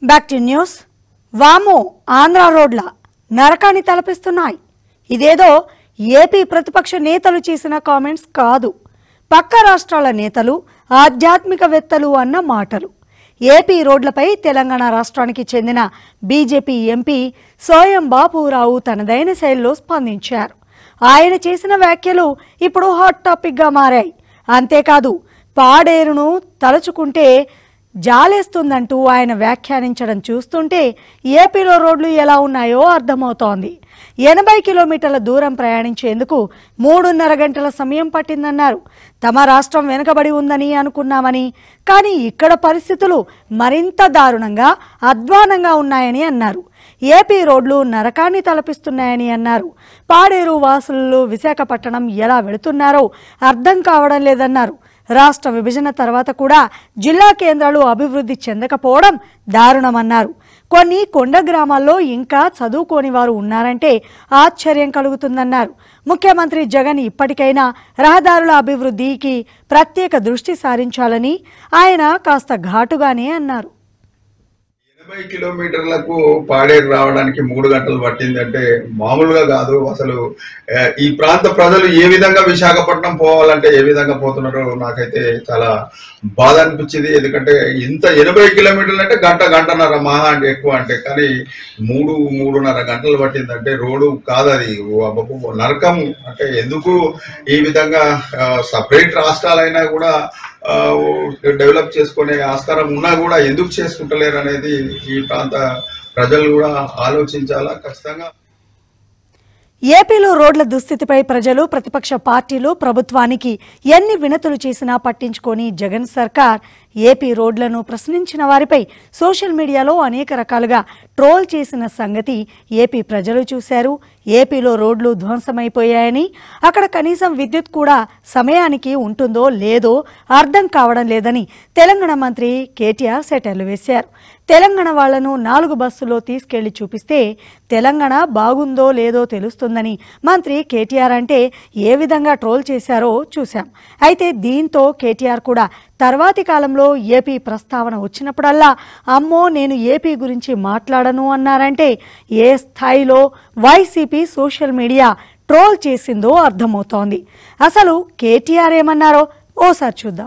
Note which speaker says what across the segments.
Speaker 1: back to news వామో ఆంధ్ర రోడ్ల నరకాన్ని తలపిస్తున్నాయి ఇదేదో ఏపీ ప్రతిపక్ష నేతలు చేసిన కామెంట్స్ కాదు పక్క రాష్ట్రాల నేతలు ఆధ్యాత్మికవేత్తలు అన్న మాటలు ఏపీ రోడ్లపై తెలంగాణ రాష్ట్రానికి చెందిన బీజేపీ ఎంపీ సోయం బాపురావు తనదైన శైలిలో స్పందించారు ఆయన చేసిన వ్యాఖ్యలు ఇప్పుడు హాట్ టాపిక్గా మారాయి అంతేకాదు పాడేరును తలుచుకుంటే జాలేస్తుందంటూ ఆయన వ్యాఖ్యానించడం చూస్తుంటే ఏపీలో రోడ్లు ఎలా ఉన్నాయో అర్థమవుతోంది ఎనభై కిలోమీటర్ల దూరం ప్రయాణించేందుకు మూడున్నర గంటల సమయం పట్టిందన్నారు తమ రాష్ట్రం వెనుకబడి ఉందని అనుకున్నామని కానీ ఇక్కడ పరిస్థితులు మరింత దారుణంగా అధ్వానంగా ఉన్నాయని అన్నారు ఏపీ రోడ్లు నరకాన్ని తలపిస్తున్నాయని అన్నారు పాడేరు వాసులు విశాఖపట్నం ఎలా వెళుతున్నారో అర్థం కావడం లేదన్నారు రాష్ట్ర విభజన తర్వాత కూడా జిల్లా కేంద్రాలు అభివృద్ధి చెందకపోవడం దారుణమన్నారు కొన్ని కొండ గ్రామాల్లో ఇంకా చదువుకోని వారు ఉన్నారంటే ఆశ్చర్యం కలుగుతుందన్నారు ముఖ్యమంత్రి జగన్ ఇప్పటికైనా రహదారుల అభివృద్ధికి ప్రత్యేక దృష్టి సారించాలని ఆయన కాస్త ఘాటుగానే అన్నారు
Speaker 2: ఎనభై కిలోమీటర్లకు పాడేరు రావడానికి మూడు గంటలు పట్టిందంటే మామూలుగా కాదు అసలు ఆ, ఈ ప్రాంత ప్రజలు ఏ విధంగా విశాఖపట్నం పోవాలంటే ఏ విధంగా పోతున్నారో నాకైతే చాలా బాధ అనిపించింది ఎందుకంటే ఇంత ఎనభై కిలోమీటర్లు అంటే గంట గంటన్నర మహా అంటే ఎక్కువ అంటే కానీ మూడు మూడున్నర గంటలు పట్టిందంటే రోడ్డు కాదు అది అబ్బబ్బో, నరకం అంటే ఎందుకు ఈ విధంగా సపరేట్ రాష్ట్రాలైనా కూడా ఆ, డెవలప్ చేసుకునే ఆస్కారం ఉన్నా కూడా ఎందుకు చేసుకుంటలేరు అనేది ఈ ప్రాంత ప్రజలు కూడా ఆలోచించాలా ఖచ్చితంగా
Speaker 1: ఏపీలో రోడ్ల దుస్థితిపై ప్రజలు ప్రతిపక్ష పార్టీలు ప్రభుత్వానికి ఎన్ని వినతులు చేసినా పట్టించుకొని జగన్ సర్కార్ ఏపీ రోడ్లను ప్రశ్నించిన వారిపై సోషల్ మీడియాలో అనేక రకాలుగా ట్రోల్ చేసిన సంగతి ఏపీ ప్రజలు చూశారు ఏపీలో రోడ్లు ధ్వంసమైపోయాయని అక్కడ కనీసం విద్యుత్ కూడా సమయానికి ఉంటుందో లేదో అర్థం కావడం లేదని తెలంగాణ మంత్రి కేటీఆర్ సెటర్లు వేశారు తెలంగాణ వాళ్లను నాలుగు బస్సులో తీసుకెళ్లి చూపిస్తే తెలంగాణ బాగుందో లేదో తెలుస్తుందని మంత్రి కేటీఆర్ అంటే ఏ విధంగా ట్రోల్ చేశారో చూశాం అయితే దీంతో కేటీఆర్ కూడా తర్వాతి కాలంలో ఏపీ ప్రస్తావన వచ్చినప్పుడల్లా అమ్మో నేను ఏపీ గురించి మాట్లాడను అన్నారంటే ఏ స్థాయిలో వైసీపీ సోషల్ మీడియా ట్రోల్ చేసిందో అర్థమవుతోంది అసలు కేటీఆర్ ఏమన్నారో ఓసారి చూద్దాం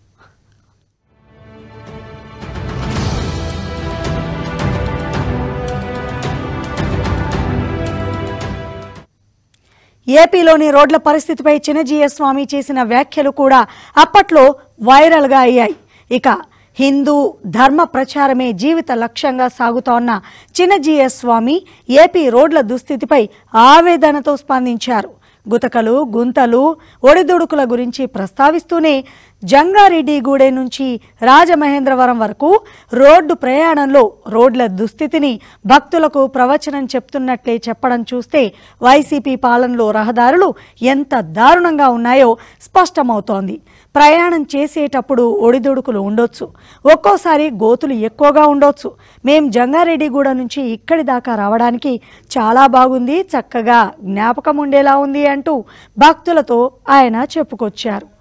Speaker 1: ఏపీలోని రోడ్ల పరిస్థితిపై చిన్నజీయ స్వామి చేసిన వ్యాఖ్యలు కూడా అప్పట్లో వైరల్గా అయ్యాయి ఇక హిందూ ధర్మ ప్రచారమే జీవిత లక్ష్యంగా సాగుతోన్న చిన్నజీయ స్వామి ఏపీ రోడ్ల దుస్థితిపై ఆవేదనతో స్పందించారు గుతకలు గుంతలు ఒడిదుడుకుల గురించి ప్రస్తావిస్తూనే జంగారెడ్డిగూడెం నుంచి రాజమహేంద్రవరం వరకు రోడ్డు ప్రయాణంలో రోడ్ల దుస్థితిని భక్తులకు ప్రవచనం చెప్తున్నట్లే చెప్పడం చూస్తే వైసీపీ పాలనలో రహదారులు ఎంత దారుణంగా ఉన్నాయో స్పష్టమవుతోంది ప్రయాణం చేసేటప్పుడు ఒడిదుడుకులు ఉండొచ్చు ఒక్కోసారి గోతులు ఎక్కువగా ఉండొచ్చు మేం జంగారెడ్డిగూడ నుంచి ఇక్కడి దాకా రావడానికి చాలా బాగుంది చక్కగా జ్ఞాపకం ఉండేలా ఉంది అంటూ భక్తులతో ఆయన చెప్పుకొచ్చారు